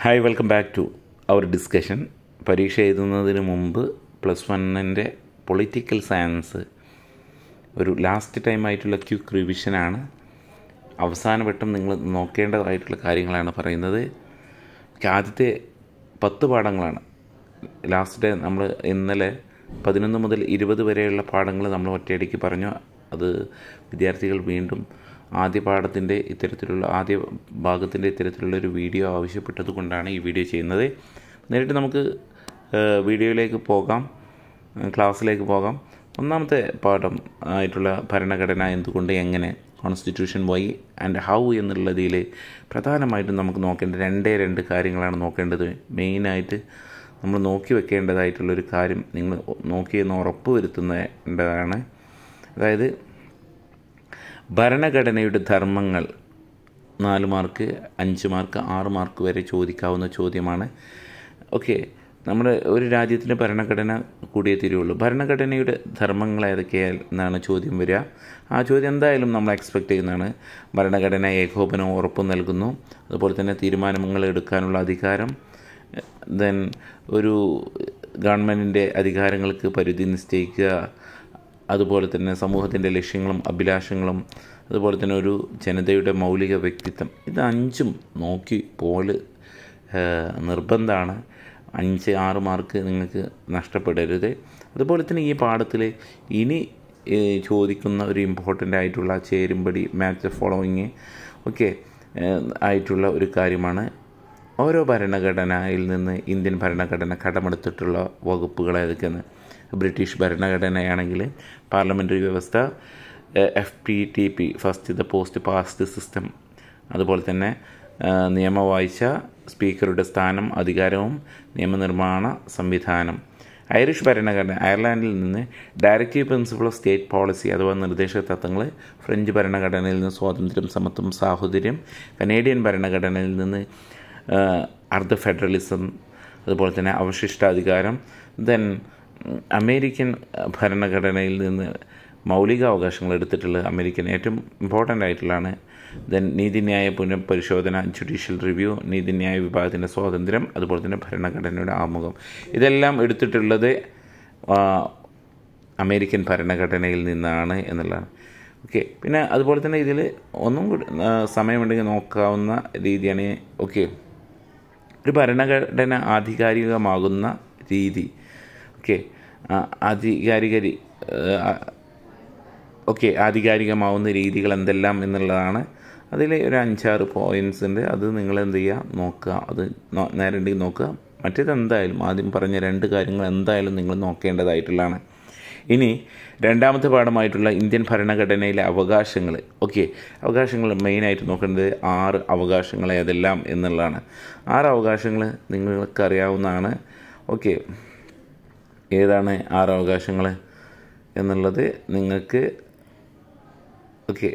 hi welcome back to our discussion പരീക്ഷ എഴുതുന്നതിന് മുമ്പ് പ്ലസ് വണ്ണിൻ്റെ പൊളിറ്റിക്കൽ സയൻസ് ഒരു ലാസ്റ്റ് ടൈം ആയിട്ടുള്ള ക്യുക്ക് റിവിഷനാണ് അവസാനവട്ടം നിങ്ങൾ നോക്കേണ്ടതായിട്ടുള്ള കാര്യങ്ങളാണ് പറയുന്നത് ആദ്യത്തെ പത്ത് പാഠങ്ങളാണ് ലാസ്റ്റ് ഡേ നമ്മൾ ഇന്നലെ പതിനൊന്ന് മുതൽ ഇരുപത് വരെയുള്ള പാഠങ്ങൾ നമ്മൾ ഒറ്റയടിക്ക് പറഞ്ഞു അത് വിദ്യാർത്ഥികൾ വീണ്ടും ആദ്യ പാഠത്തിൻ്റെ ഇത്തരത്തിലുള്ള ആദ്യ ഭാഗത്തിൻ്റെ ഇത്തരത്തിലുള്ള ഒരു വീഡിയോ ആവശ്യപ്പെട്ടത് കൊണ്ടാണ് ഈ വീഡിയോ ചെയ്യുന്നത് നേരിട്ട് നമുക്ക് ഏഹ്, വീഡിയോയിലേക്ക് പോകാം ഏഹ്, ക്ലാസ്സിലേക്ക് പോകാം ഒന്നാമത്തെ പാഠം ആയിട്ടുള്ള ഭരണഘടന എന്തുകൊണ്ട് എങ്ങനെ കോൺസ്റ്റിറ്റ്യൂഷൻ വൈ ആൻഡ് ഹൗ എന്നുള്ളതിൽ പ്രധാനമായിട്ടും നമുക്ക് നോക്കേണ്ട രണ്ടേ രണ്ട് കാര്യങ്ങളാണ് നോക്കേണ്ടത് മെയിനായിട്ട് നമ്മൾ നോക്കി വെക്കേണ്ടതായിട്ടുള്ളൊരു കാര്യം നിങ്ങൾ നോക്കിയെന്ന് ഉറപ്പ് വരുത്തുന്നതാണ് അതായത് ഭരണഘടനയുടെ ധർമ്മങ്ങൾ നാല് മാർക്ക് അഞ്ച് മാർക്ക് ആറ് മാർക്ക് വരെ ചോദിക്കാവുന്ന ചോദ്യമാണ് ഓക്കെ നമ്മുടെ ഒരു രാജ്യത്തിൻ്റെ ഭരണഘടന കൂടിയേ തീരുള്ളൂ ഭരണഘടനയുടെ ധർമ്മങ്ങൾ ഏതൊക്കെയെന്നാണ് ചോദ്യം വരിക ആ ചോദ്യം എന്തായാലും നമ്മൾ എക്സ്പെക്റ്റ് ചെയ്യുന്നതാണ് ഭരണഘടന ഏകോപനം ഉറപ്പ് നൽകുന്നു അതുപോലെ തന്നെ തീരുമാനങ്ങൾ എടുക്കാനുള്ള അധികാരം ദെൻ ഒരു ഗവൺമെൻറ്റിൻ്റെ അധികാരങ്ങൾക്ക് പരിധി നിശ്ചയിക്കുക അതുപോലെ തന്നെ സമൂഹത്തിൻ്റെ ലക്ഷ്യങ്ങളും അഭിലാഷങ്ങളും അതുപോലെ തന്നെ ഒരു ജനതയുടെ മൗലിക വ്യക്തിത്വം ഇത് അഞ്ചും നോക്കി പോല് നിർബന്ധമാണ് അഞ്ച് ആറ് മാർക്ക് നിങ്ങൾക്ക് നഷ്ടപ്പെടരുത് അതുപോലെ തന്നെ ഈ പാഠത്തിൽ ഇനി ഏഹ്, ചോദിക്കുന്ന ഒരു ഇമ്പോർട്ടൻ്റ് ആയിട്ടുള്ള ചേരുംപടി മാച്ച് ഫോളോയിങ് ഒക്കെ ആയിട്ടുള്ള ഒരു കാര്യമാണ് ഓരോ ഭരണഘടനയിൽ നിന്ന് ഇന്ത്യൻ ഭരണഘടന കടമെടുത്തിട്ടുള്ള വകുപ്പുകൾ ഏതൊക്കെയാണ് ബ്രിട്ടീഷ് ഭരണഘടനയാണെങ്കിൽ പാർലമെൻ്ററി വ്യവസ്ഥ F P T P first the post past system അതുപോലെ തന്നെ ആ, നിയമവാഴ്ച സ്പീക്കറുടെ സ്ഥാനം അധികാരവും നിയമനിർമ്മാണ സംവിധാനം ഐറിഷ് ഭരണഘടന അയർലാൻഡിൽ നിന്ന് directive principle of state policy അഥവാ നിർദ്ദേശക തത്വങ്ങൾ ഫ്രഞ്ച് ഭരണഘടനയിൽ നിന്ന് സ്വാതന്ത്ര്യം സമത്വം സാഹോദര്യം കനേഡിയൻ ഭരണഘടനയിൽ നിന്ന് ആ, അർദ്ധ ഫെഡറലിസം അതുപോലെ തന്നെ അവശിഷ്ടാധികാരം ദെൻ അമേരിക്കൻ ഭരണഘടനയിൽ നിന്ന് മൗലികാവകാശങ്ങൾ എടുത്തിട്ടുള്ളത് അമേരിക്കൻ ഏറ്റവും ഇമ്പോർട്ടൻ്റ് ആയിട്ടുള്ളതാണ് ദെൻ നീതിന്യായ പുനഃപരിശോധന ജുഡീഷ്യൽ റിവ്യൂ നീതിന്യായ വിഭാഗത്തിൻ്റെ സ്വാതന്ത്ര്യം അതുപോലെ തന്നെ ഭരണഘടനയുടെ ആമുഖം ഇതെല്ലാം എടുത്തിട്ടുള്ളത് ആ, അമേരിക്കൻ ഭരണഘടനയിൽ നിന്നാണ് എന്നുള്ളതാണ് ഓക്കെ പിന്നെ അതുപോലെ തന്നെ ഇതിൽ ഒന്നും കൂടി ആ, സമയമുണ്ടെങ്കിൽ നോക്കാവുന്ന രീതിയാണ് ഓക്കെ ഒരു ഭരണഘടന ആധികാരികമാകുന്ന രീതി ഓക്കെ ആധികാരിക രീ- ആ, ഓക്കെ ആധികാരികമാവുന്ന രീതികൾ എന്തെല്ലാം എന്നുള്ളതാണ് അതിൽ ഒരു അഞ്ചാറ് പോയിൻറ്റ്സ് ഉണ്ട് അത് നിങ്ങൾ എന്ത് ചെയ്യുക നോക്കുക അത് നോ- നേരെ ഉണ്ടെങ്കിൽ നോക്കുക മറ്റേത് എന്തായാലും ആദ്യം പറഞ്ഞ രണ്ട് കാര്യങ്ങൾ എന്തായാലും നിങ്ങൾ നോക്കേണ്ടതായിട്ടുള്ളതാണ് ഇനി രണ്ടാമത്തെ പാഠമായിട്ടുള്ള ഇന്ത്യൻ ഭരണഘടനയിലെ അവകാശങ്ങൾ ഓക്കെ അവകാശങ്ങൾ മെയിനായിട്ട് നോക്കേണ്ടത് ആറ് അവകാശങ്ങൾ ഏതെല്ലാം എന്നുള്ളതാണ് ആറ് അവകാശങ്ങൾ നിങ്ങൾക്കറിയാവുന്നതാണ് ഓക്കെ ഏതാണ് ആറ് അവകാശങ്ങൾ എന്നുള്ളത് നിങ്ങൾക്ക് ഓക്കെ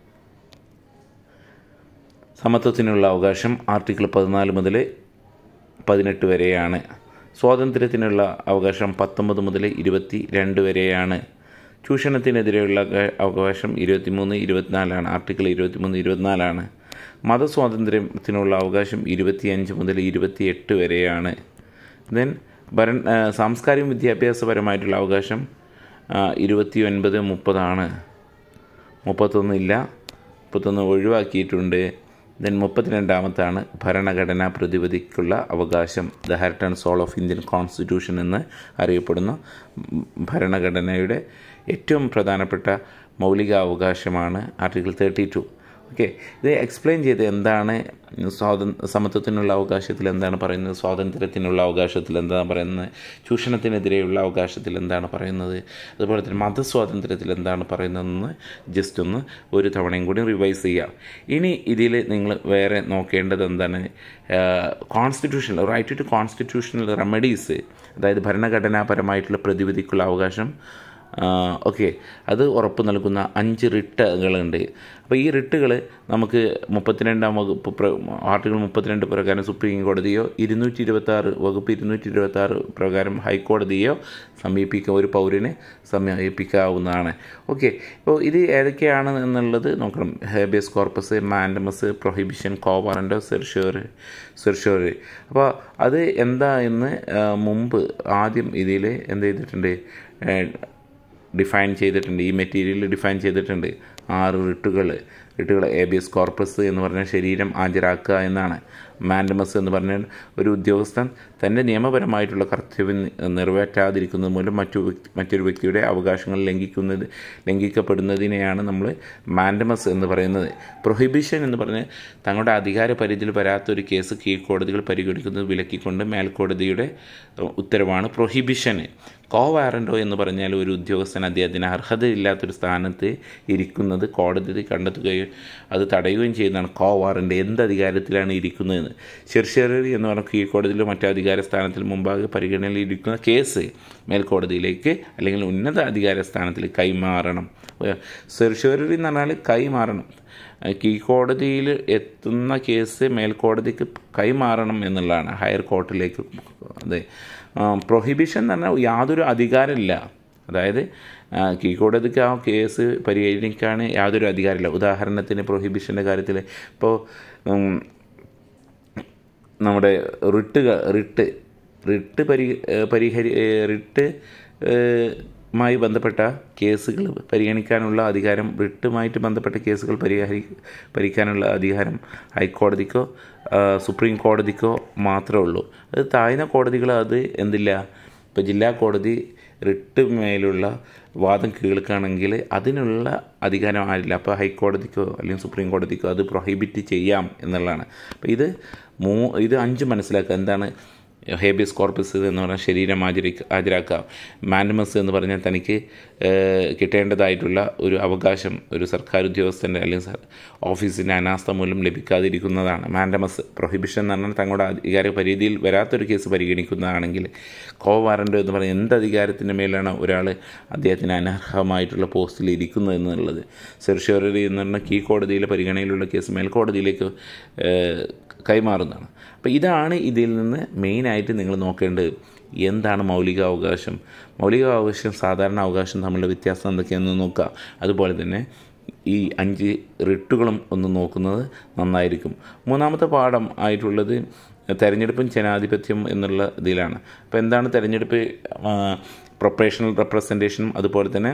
സമത്വത്തിനുള്ള അവകാശം ആർട്ടിക്കിൾ പതിനാല് മുതൽ പതിനെട്ട് വരെയാണ് സ്വാതന്ത്ര്യത്തിനുള്ള അവകാശം പത്തൊമ്പത് മുതൽ ഇരുപത്തി രണ്ട് വരെയാണ് ചൂഷണത്തിനെതിരെയുള്ള അവ- അവകാശം ഇരുപത്തിമൂന്ന് ഇരുപത്തിനാലാണ് ആർട്ടിക്കിൾ ഇരുപത്തിമൂന്ന് ഇരുപത്തിനാലാണ് മതസ്വാതന്ത്ര്യത്തിനുള്ള അവകാശം ഇരുപത്തിയഞ്ച് മുതൽ ഇരുപത്തിയെട്ട് വരെയാണ് ദെൻ ഭരണ ആ, സാംസ്കാരിക വിദ്യാഭ്യാസപരമായിട്ടുള്ള അവകാശം ഇരുപത്തി ഒൻപത് മുപ്പതാണ് മുപ്പത്തൊന്നില്ല മുപ്പത്തൊന്ന് ഒഴിവാക്കിയിട്ടുണ്ട് ദെൻ മുപ്പത്തിരണ്ടാമത്താണ് ഭരണഘടനാ പ്രതിപദിക്കുള്ള അവകാശം the heart and soul of Indian constitution എന്ന് അറിയപ്പെടുന്ന ഉം, ഭരണഘടനയുടെ ഏറ്റവും പ്രധാനപ്പെട്ട മൗലിക അവകാശമാണ് ആർട്ടിക്കിൾ തേർട്ടി ടു ഓക്കെ ഇത് എക്സ്പ്ലെയിൻ ചെയ്ത് എന്താണ് സ്വാതന്ത്ര്യ സമത്വത്തിനുള്ള അവകാശത്തിൽ എന്താണ് പറയുന്നത് സ്വാതന്ത്ര്യത്തിനുള്ള അവകാശത്തിൽ എന്താണ് പറയുന്നത് ചൂഷണത്തിനെതിരെയുള്ള അവകാശത്തിൽ എന്താണ് പറയുന്നത് അതുപോലെ തന്നെ മതസ്വാതന്ത്ര്യത്തിൽ എന്താണ് പറയുന്നതെന്ന് ജസ്റ്റ് ഒന്ന് ഒരു തവണയും കൂടി റിവൈസ് ചെയ്യാം ഇനി ഇതിൽ നിങ്ങൾ വേറെ നോക്കേണ്ടത് എന്താണ് constitutional right to constitutional remedies അതായത് ഭരണഘടനാപരമായിട്ടുള്ള പ്രതിവിധിക്കുള്ള അവകാശം ഓക്കെ അത് ഉറപ്പ് നൽകുന്ന അഞ്ച് റിട്ടുകളുണ്ട് അപ്പോൾ ഈ റിട്ടുകൾ നമുക്ക് മുപ്പത്തിരണ്ടാം വകുപ്പ് പ്ര ആർട്ടിക്കിൾ മുപ്പത്തിരണ്ട് പ്രകാരം സുപ്രീം കോടതിയോ ഇരുന്നൂറ്റി ഇരുപത്താറ് വകുപ്പ് ഇരുന്നൂറ്റി ഇരുപത്താറ് പ്രകാരം ഹൈക്കോടതിയോ സമീപിക്കുക ഒരു പൗരന് സമീപിക്കാവുന്നതാണ് ഓക്കെ ഇപ്പോൾ ഇത് ഏതൊക്കെയാണ് എന്നുള്ളത് നോക്കണം habeas corpus mandamus prohibition quo warranto certiorari certiorari അപ്പോൾ അത് എന്താ എന്ന് മുമ്പ് ആദ്യം ഇതിൽ എന്ത് ചെയ്തിട്ടുണ്ട് ഡിഫൈൻ ചെയ്തിട്ടുണ്ട് ഈ മെറ്റീരിയൽ ഡിഫൈൻ ചെയ്തിട്ടുണ്ട് ആറ് റിട്ടുകൾ റിട്ടുകൾ എബിയസ് കോർപ്പസ് എന്ന് പറഞ്ഞാൽ ശരീരം ഹാജരാക്കുക എന്നാണ് മാൻഡമസ് എന്ന് പറഞ്ഞാൽ ഒരു ഉദ്യോഗസ്ഥൻ തൻ്റെ നിയമപരമായിട്ടുള്ള കർത്തവ്യം നിറവേറ്റാതിരിക്കുന്നത് മൂലം മറ്റു മറ്റൊരു വ്യക്തിയുടെ അവകാശങ്ങൾ ലംഘിക്കുന്നത് ലംഘിക്കപ്പെടുന്നതിനെയാണ് നമ്മൾ മാൻഡമസ് എന്ന് പറയുന്നത് പ്രൊഹിബിഷൻ എന്ന് പറഞ്ഞാൽ തങ്ങളുടെ അധികാര പരിധിയിൽ വരാത്തൊരു കേസ് കീഴ്ക്കോടതികൾ പരിഗണിക്കുന്നത് വിലക്കിക്കൊണ്ട് മേൽക്കോടതിയുടെ ഉത്തരവാണ് പ്രൊഹിബിഷന് കോ വാറൻറ്റോ എന്ന് പറഞ്ഞാൽ ഒരു ഉദ്യോഗസ്ഥൻ അദ്ദേഹത്തിന് അർഹതയില്ലാത്തൊരു സ്ഥാനത്ത് ഇരിക്കുന്നത് കോടതി കണ്ടെത്തുകയും അത് തടയുകയും ചെയ്യുന്നതാണ് കോ വാറൻ്റ് എന്ത് അധികാരത്തിലാണ് ഇരിക്കുന്നതെന്ന് ശിർഷറി എന്ന് പറഞ്ഞ കീഴ്ക്കോടതിയിലോ മറ്റു അധികാര സ്ഥാനത്തിൽ മുമ്പാകെ പരിഗണനയിൽ ഇരിക്കുന്ന കേസ് മേൽക്കോടതിയിലേക്ക് അല്ലെങ്കിൽ ഉന്നത അധികാര സ്ഥാനത്തിൽ കൈമാറണം സെർഷറി എന്ന് പറഞ്ഞാൽ കൈമാറണം കീഴ്ക്കോടതിയിൽ എത്തുന്ന കേസ് മേൽക്കോടതിക്ക് കൈമാറണം എന്നുള്ളതാണ് ഹയർ കോർട്ടിലേക്ക് അതെ പ്രൊഹിബിഷൻ എന്ന് പറഞ്ഞാൽ യാതൊരു അധികാരമില്ല അതായത് കീഴ്ക്കോടതിക്ക് ആ കേസ് പരിഹരിക്കാൻ യാതൊരു അധികാരമില്ല ഉദാഹരണത്തിന് പ്രൊഹിബിഷൻ്റെ കാര്യത്തിൽ ഇപ്പോൾ നമ്മുടെ റിട്ട് റിട്ട് റിട്ട് പരി പരിഹരി റിട്ട് മായി ബന്ധപ്പെട്ട കേസുകൾ പരിഗണിക്കാനുള്ള അധികാരം റിട്ടുമായിട്ട് ബന്ധപ്പെട്ട കേസുകൾ പരിഹരി പരിഹരിക്കാനുള്ള അധികാരം ഹൈക്കോടതിക്കോ സുപ്രീം കോടതിക്കോ മാത്രമേ ഉള്ളൂ അത് താഴ്ന്ന കോടതികൾ അത് എന്തില്ല ഇപ്പോൾ ജില്ലാ കോടതി റിട്ട് മേലുള്ള വാദം കേൾക്കുകയാണെങ്കിൽ അതിനുള്ള അധികാരം ആരില്ല അപ്പോൾ ഹൈക്കോടതിക്കോ അല്ലെങ്കിൽ സുപ്രീം കോടതിക്കോ അത് പ്രൊഹിബിറ്റ് ചെയ്യാം എന്നുള്ളതാണ് അപ്പോൾ ഇത് മൂ ഇത് അഞ്ച് മനസ്സിലാക്കുക എന്താണ് ഹേബിയസ് കോർപ്പസ് എന്ന് പറഞ്ഞാൽ ശരീരം ഹാജരി ഹാജരാക്കുക മാൻഡമസ് എന്ന് പറഞ്ഞാൽ തനിക്ക് കിട്ടേണ്ടതായിട്ടുള്ള ഒരു അവകാശം ഒരു സർക്കാർ ഉദ്യോഗസ്ഥൻ്റെ അല്ലെങ്കിൽ ഓഫീസിൻ്റെ അനാസ്ഥ മൂലം ലഭിക്കാതിരിക്കുന്നതാണ് മാൻഡമസ് പ്രൊഹിബിഷൻ എന്ന് പറഞ്ഞാൽ തങ്ങളുടെ അധികാര പരിധിയിൽ വരാത്തൊരു കേസ് പരിഗണിക്കുന്നതാണെങ്കിൽ കോ വാറൻ്റ് എന്ന് പറഞ്ഞാൽ എന്ത് അധികാരത്തിൻ്റെ മേലാണ് ഒരാൾ അദ്ദേഹത്തിന് അനർഹമായിട്ടുള്ള പോസ്റ്റിൽ ഇരിക്കുന്നത് എന്നുള്ളത് സെർഷ്യോറി എന്ന് പറഞ്ഞാൽ കീ കോടതിയിലെ പരിഗണനയിലുള്ള കേസ് മേൽക്കോടതിയിലേക്ക് കൈമാറുന്നതാണ് അപ്പോൾ ഇതാണ് ഇതിൽ നിന്ന് മെയിനായിട്ട് നിങ്ങൾ നോക്കേണ്ടത് എന്താണ് മൗലികാവകാശം മൗലികാവകാശം സാധാരണ അവകാശം തമ്മിലുള്ള വ്യത്യാസം എന്തൊക്കെയാണെന്ന് നോക്കുക അതുപോലെ തന്നെ ഈ അഞ്ച് റിട്ടുകളും ഒന്ന് നോക്കുന്നത് നന്നായിരിക്കും മൂന്നാമത്തെ പാഠം ആയിട്ടുള്ളത് തെരഞ്ഞെടുപ്പും ജനാധിപത്യം എന്നുള്ള ഇതിലാണ് അപ്പോൾ എന്താണ് തെരഞ്ഞെടുപ്പ് പ്രൊപ്പറേഷണൽ റെപ്രസെൻറ്റേഷനും അതുപോലെ തന്നെ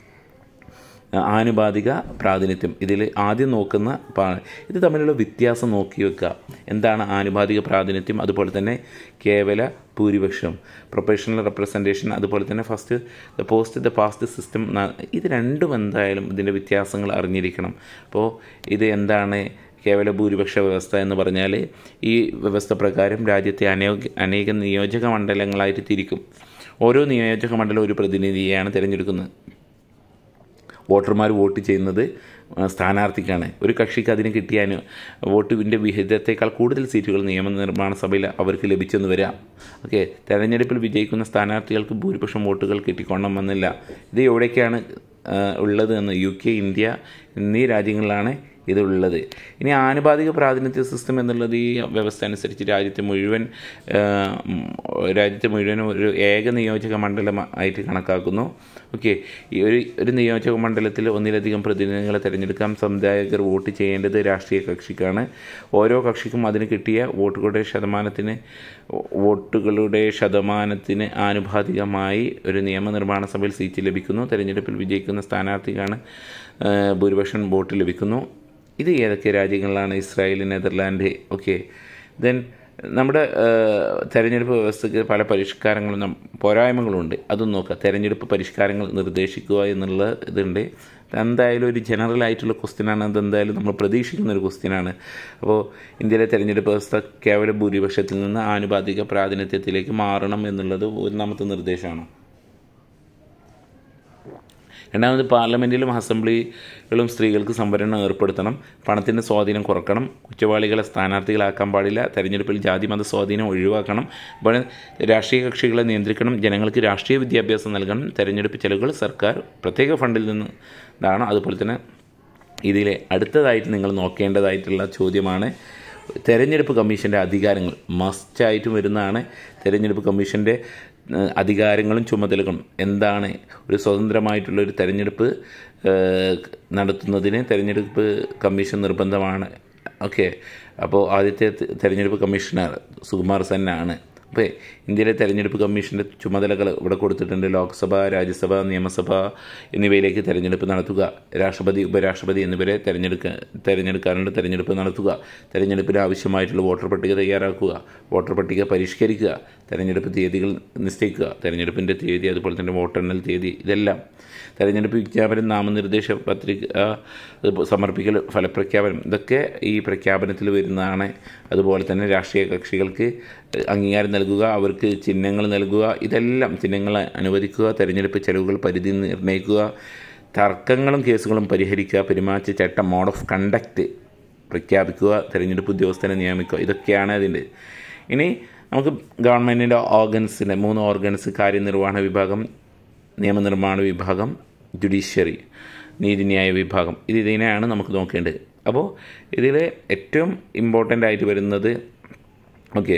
ആനുപാതിക പ്രാതിനിധ്യം ഇതിൽ ആദ്യം നോക്കുന്ന ഇത് തമ്മിലുള്ള വ്യത്യാസം നോക്കി വെക്കുക എന്താണ് ആനുപാതിക പ്രാതിനിധ്യം അതുപോലെ തന്നെ കേവല ഭൂരിപക്ഷം പ്രൊഫഷണൽ റെപ്രസെൻറ്റേഷൻ അതുപോലെ തന്നെ first the post the past system ഇത് രണ്ടും എന്തായാലും ഇതിൻ്റെ വ്യത്യാസങ്ങൾ അറിഞ്ഞിരിക്കണം അപ്പോൾ ഇത് എന്താണ് കേവല ഭൂരിപക്ഷ വ്യവസ്ഥ എന്ന് പറഞ്ഞാൽ ഈ വ്യവസ്ഥ പ്രകാരം രാജ്യത്തെ അനേക അനേക നിയോജക മണ്ഡലങ്ങളായിട്ട് തിരിക്കും ഓരോ നിയോജക മണ്ഡലം ഒരു പ്രതിനിധിയെയാണ് തിരഞ്ഞെടുക്കുന്നത് വോട്ടർമാർ വോട്ട് ചെയ്യുന്നത് സ്ഥാനാർത്ഥിക്കാണ് ഒരു കക്ഷിക്ക് അതിന് കിട്ടിയാൽ വോട്ടിൻ്റെ വിഹിതത്തേക്കാൾ കൂടുതൽ സീറ്റുകൾ നിയമനിർമ്മാണ സഭയിൽ അവർക്ക് ലഭിച്ചെന്ന് വരാം ഓക്കെ തെരഞ്ഞെടുപ്പിൽ വിജയിക്കുന്ന സ്ഥാനാർത്ഥികൾക്ക് ഭൂരിപക്ഷം വോട്ടുകൾ കിട്ടിക്കൊള്ളണമെന്നില്ല ഇത് എവിടേക്കാണ് ഉള്ളത് എന്ന് യു കെ ഇന്ത്യ എന്നീ രാജ്യങ്ങളിലാണ് ഇതുള്ളത് ഇനി ആനുപാതിക പ്രാതിനിധ്യ സിസ്റ്റം എന്നുള്ളത് ഈ വ്യവസ്ഥ അനുസരിച്ച് രാജ്യത്തെ മുഴുവൻ രാജ്യത്തെ മുഴുവൻ ഒരു ഏക നിയോജക മണ്ഡലം ആയിട്ട് കണക്കാക്കുന്നു ഓക്കെ ഈ ഒരു ഒരു നിയോജക മണ്ഡലത്തിൽ ഒന്നിലധികം പ്രതിനിധികളെ തിരഞ്ഞെടുക്കാൻ സമുദായകർ വോട്ട് ചെയ്യേണ്ടത് രാഷ്ട്രീയ കക്ഷിക്കാണ് ഓരോ കക്ഷിക്കും അതിന് കിട്ടിയ വോട്ടുകളുടെ ശതമാനത്തിന് വോട്ടുകളുടെ ശതമാനത്തിന് ആനുപാതികമായി ഒരു നിയമനിർമ്മാണ സഭയിൽ സീറ്റ് ലഭിക്കുന്നു തെരഞ്ഞെടുപ്പിൽ വിജയിക്കുന്ന സ്ഥാനാർത്ഥിക്കാണ് ഭൂരിപക്ഷം വോട്ട് ലഭിക്കുന്നു ഇത് ഏതൊക്കെ രാജ്യങ്ങളിലാണ് ഇസ്രായേൽ നെതർലാൻഡ് ഓക്കെ ദെൻ നമ്മുടെ തെരഞ്ഞെടുപ്പ് വ്യവസ്ഥയ്ക്ക് പല പരിഷ്കാരങ്ങളും പോരായ്മകളുണ്ട് അതും നോക്കുക തെരഞ്ഞെടുപ്പ് പരിഷ്കാരങ്ങൾ നിർദ്ദേശിക്കുക എന്നുള്ള ഇതുണ്ട് എന്തായാലും ഒരു ജനറൽ ആയിട്ടുള്ള ക്വസ്റ്റ്യനാണ് അതെന്തായാലും നമ്മൾ പ്രതീക്ഷിക്കുന്ന ഒരു ക്വസ്റ്റ്യനാണ് അപ്പോൾ ഇന്ത്യയിലെ തെരഞ്ഞെടുപ്പ് വ്യവസ്ഥ കേവല ഭൂരിപക്ഷത്തിൽ നിന്ന് ആനുപാതിക പ്രാതിനിധ്യത്തിലേക്ക് മാറണം എന്നുള്ളത് ഒന്നാമത്തെ നിർദ്ദേശമാണ് രണ്ടാമത് പാർലമെൻറ്റിലും അസംബ്ലികളും സ്ത്രീകൾക്ക് സംവരണം ഏർപ്പെടുത്തണം പണത്തിൻ്റെ സ്വാധീനം കുറക്കണം കുറ്റവാളികളെ സ്ഥാനാർത്ഥികളാക്കാൻ പാടില്ല തെരഞ്ഞെടുപ്പിൽ ജാതി മത സ്വാധീനം ഒഴിവാക്കണം അപ്പോൾ രാഷ്ട്രീയ കക്ഷികളെ നിയന്ത്രിക്കണം ജനങ്ങൾക്ക് രാഷ്ട്രീയ വിദ്യാഭ്യാസം നൽകണം തെരഞ്ഞെടുപ്പ് ചെലവുകൾ സർക്കാർ പ്രത്യേക ഫണ്ടിൽ നിന്ന് ഇതാണ് അതുപോലെ തന്നെ ഇതിലെ അടുത്തതായിട്ട് നിങ്ങൾ നോക്കേണ്ടതായിട്ടുള്ള ചോദ്യമാണ് തെരഞ്ഞെടുപ്പ് കമ്മീഷൻ്റെ അധികാരങ്ങൾ മസ്റ്റായിട്ട് വരുന്നതാണ് തെരഞ്ഞെടുപ്പ് കമ്മീഷൻ്റെ ഏഹ്, അധികാരങ്ങളും ചുമതലകളും എന്താണ് ഒരു സ്വതന്ത്രമായിട്ടുള്ള ഒരു തെരഞ്ഞെടുപ്പ് ഏഹ്, നടത്തുന്നതിന് തെരഞ്ഞെടുപ്പ് കമ്മീഷൻ നിർബന്ധമാണ് ഓക്കെ അപ്പോൾ ആദ്യത്തെ തെ- തെരഞ്ഞെടുപ്പ് കമ്മീഷണർ സുകുമാർ സെന്നാണ് അപ്പോൾ ഇന്ത്യയിലെ തെരഞ്ഞെടുപ്പ് കമ്മീഷൻ്റെ ചുമതലകൾ ഇവിടെ കൊടുത്തിട്ടുണ്ട് ലോക്സഭ രാജ്യസഭ നിയമസഭ എന്നിവയിലേക്ക് തെരഞ്ഞെടുപ്പ് നടത്തുക രാഷ്ട്രപതി ഉപരാഷ്ട്രപതി എന്നിവരെ തെരഞ്ഞെടുക്ക തെരഞ്ഞെടുക്കാനുള്ള തെരഞ്ഞെടുപ്പ് നടത്തുക തെരഞ്ഞെടുപ്പിന് ആവശ്യമായിട്ടുള്ള വോട്ടർ പട്ടിക തയ്യാറാക്കുക വോട്ടർ പട്ടിക പരിഷ്കരിക്കുക തെരഞ്ഞെടുപ്പ് തീയതികൾ നിശ്ചയിക്കുക തെരഞ്ഞെടുപ്പിൻ്റെ തീയതി അതുപോലെ തന്നെ വോട്ടെണ്ണൽ തീയതി ഇതെല്ലാം തെരഞ്ഞെടുപ്പ് വിജ്ഞാപനം നാമനിർദ്ദേശ പത്രിക ആ, അത് സമർപ്പിക്കൽ ഫലപ്രഖ്യാപനം ഇതൊക്കെ ഈ പ്രഖ്യാപനത്തിൽ വരുന്നതാണ് അതുപോലെ തന്നെ രാഷ്ട്രീയ കക്ഷികൾക്ക് അംഗീകാരം നൽകുക അവർക്ക് ചിഹ്നങ്ങൾ നൽകുക ഇതെല്ലാം ചിഹ്നങ്ങൾ അനുവദിക്കുക തെരഞ്ഞെടുപ്പ് ചെലവുകൾ പരിധി നിർണ്ണയിക്കുക തർക്കങ്ങളും കേസുകളും പരിഹരിക്കുക പെരുമാറ്റച്ചട്ടം മോഡ് ഓഫ് കണ്ടക്റ്റ് പ്രഖ്യാപിക്കുക തെരഞ്ഞെടുപ്പ് ഉദ്യോഗസ്ഥനെ നിയമിക്കുക ഇതൊക്കെയാണ് അതിൻ്റെ ഇനി നമുക്ക് ഗവൺമെൻറ്റിൻ്റെ ഓർഗൻസിൻ്റെ മൂന്ന് ഓർഗൻസ് കാര്യനിർവഹണ വിഭാഗം നിയമനിർമ്മാണ വിഭാഗം ജുഡീഷ്യറി നീതിന്യായ വിഭാഗം ഇത് ഇതിനെയാണ് നമുക്ക് നോക്കേണ്ടത് അപ്പോൾ ഇതിൽ ഏറ്റവും ഇമ്പോർട്ടൻ്റ് ആയിട്ട് വരുന്നത് ഓക്കെ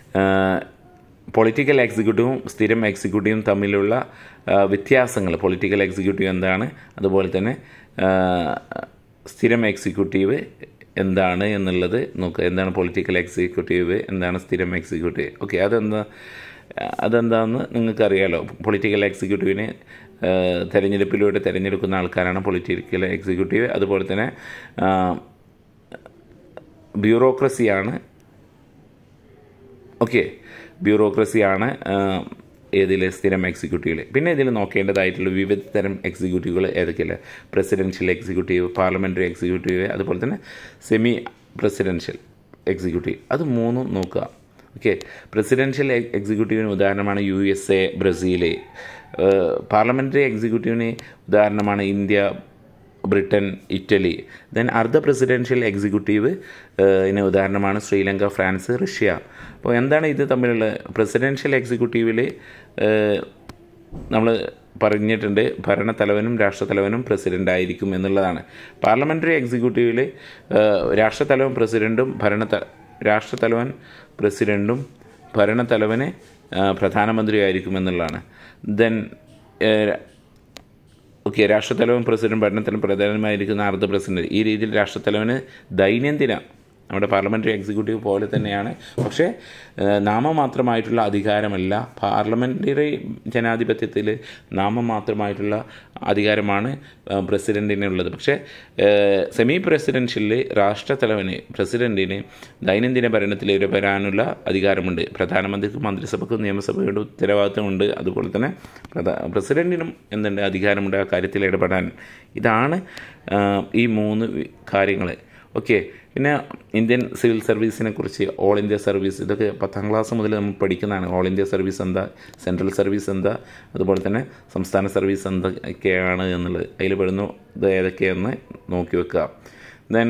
പൊളിറ്റിക്കൽ എക്സിക്യൂട്ടീവും സ്ഥിരം എക്സിക്യൂട്ടീവും തമ്മിലുള്ള വ്യത്യാസങ്ങൾ പൊളിറ്റിക്കൽ എക്സിക്യൂട്ടീവ് എന്താണ് അതുപോലെ തന്നെ ആ, സ്ഥിരം എക്സിക്യൂട്ടീവ് എന്താണ് എന്നുള്ളത് നോക്കുക എന്താണ് പൊളിറ്റിക്കൽ എക്സിക്യൂട്ടീവ് എന്താണ് സ്ഥിരം എക്സിക്യൂട്ടീവ് ഓക്കെ അതെന്താ അതെന്താണെന്ന് നിങ്ങൾക്കറിയാലോ പൊളിറ്റിക്കൽ എക്സിക്യൂട്ടീവിനെ ആ, തെരഞ്ഞെടുപ്പിലൂടെ തിരഞ്ഞെടുക്കുന്ന ആൾക്കാരാണ് പൊളിറ്റിക്കൽ എക്സിക്യൂട്ടീവ് അതുപോലെ തന്നെ ആ, ബ്യൂറോക്രസിയാണ് ഓക്കെ ബ്യൂറോക്രസിയാണ് ഏതിൽ സ്ഥിരം എക്സിക്യൂട്ടീവിൽ പിന്നെ ഇതിൽ നോക്കേണ്ടതായിട്ടുള്ള വിവിധ തരം എക്സിക്യൂട്ടീവുകൾ ഏതൊക്കെയല്ല പ്രസിഡൻഷ്യൽ എക്സിക്യൂട്ടീവ് പാർലമെൻ്ററി എക്സിക്യൂട്ടീവ് അതുപോലെ തന്നെ സെമി പ്രസിഡൻഷ്യൽ എക്സിക്യൂട്ടീവ് അത് മൂന്നും നോക്കുക ഓക്കെ പ്രസിഡൻഷ്യൽ എക്സിക്യൂട്ടീവിന് ഉദാഹരണമാണ് U S A Brazil parliamentary എക്സിക്യൂട്ടീവിന് ഉദാഹരണമാണ് ഇന്ത്യ ബ്രിട്ടൻ ഇറ്റലി ദെൻ അർദ്ധ പ്രസിഡൻഷ്യൽ എക്സിക്യൂട്ടീവ് ഇതിന് ഉദാഹരണമാണ് ശ്രീലങ്ക ഫ്രാൻസ് റഷ്യ അപ്പോൾ എന്താണ് ഇത് തമ്മിലുള്ള പ്രസിഡൻഷ്യൽ എക്സിക്യൂട്ടീവിൽ നമ്മൾ പറഞ്ഞിട്ടുണ്ട് ഭരണത്തലവനും രാഷ്ട്രത്തലവനും പ്രസിഡൻ്റ് ആയിരിക്കും എന്നുള്ളതാണ് പാർലമെൻ്ററി എക്സിക്യൂട്ടീവിൽ രാഷ്ട്രത്തലവൻ പ്രസിഡൻറ്റും ഭരണ രാഷ്ട്രത്തലവൻ പ്രസിഡൻറ്റും ഭരണത്തലവന് ആ, പ്രധാനമന്ത്രിയായിരിക്കും എന്നുള്ളതാണ് ദെൻ ഓക്കെ രാഷ്ട്രത്തലവൻ പ്രസിഡന്റ് ഭരണത്തിലും പ്രധാനമായിരിക്കുന്ന അർദ്ധ പ്രസിഡന്റ് ഈ രീതിയിൽ രാഷ്ട്രത്തലവന് ദൈനംദിന നമ്മുടെ പാർലമെൻ്ററി എക്സിക്യൂട്ടീവ് പോലെ തന്നെയാണ് പക്ഷേ ഏഹ്, നാമമാത്രമായിട്ടുള്ള അധികാരമല്ല പാർലമെൻ്ററി ജനാധിപത്യത്തിൽ നാമമാത്രമായിട്ടുള്ള അധികാരമാണ് ഏഹ്, പ്രസിഡൻറ്റിനുള്ളത് പക്ഷേ ഏഹ്, സെമി പ്രസിഡൻഷ്യലിൽ രാഷ്ട്രത്തലവന് പ്രസിഡൻറ്റിന് ദൈനംദിന ഭരണത്തിൽ ഇടപെടാനുള്ള അധികാരമുണ്ട് പ്രധാനമന്ത്രിക്കും മന്ത്രിസഭയ്ക്കും നിയമസഭയുടെ ഉത്തരവാദിത്തമുണ്ട് അതുപോലെ തന്നെ പ്രധാ പ്രസിഡൻറ്റിനും എന്തുണ്ട് അധികാരമുണ്ട് ആ കാര്യത്തിൽ ഇടപെടാൻ ഇതാണ് ആ, ഈ മൂന്ന് കാര്യങ്ങൾ ഓക്കെ പിന്നെ ഇന്ത്യൻ സിവിൽ സർവീസിനെ കുറിച്ച് ഓൾ ഇന്ത്യ സർവീസ് ഇതൊക്കെ പത്താം ക്ലാസ് മുതൽ നമ്മൾ പഠിക്കുന്നതാണ് ഓൾ ഇന്ത്യ സർവീസ് എന്താ സെൻട്രൽ സർവീസ് എന്താ അതുപോലെ തന്നെ സംസ്ഥാന സർവീസ് എന്തൊക്കെയാണ് എന്നുള്ളത് അതിൽ പെടുന്നു ഇത് ഏതൊക്കെയെന്ന് നോക്കി വെക്കുക ദെൻ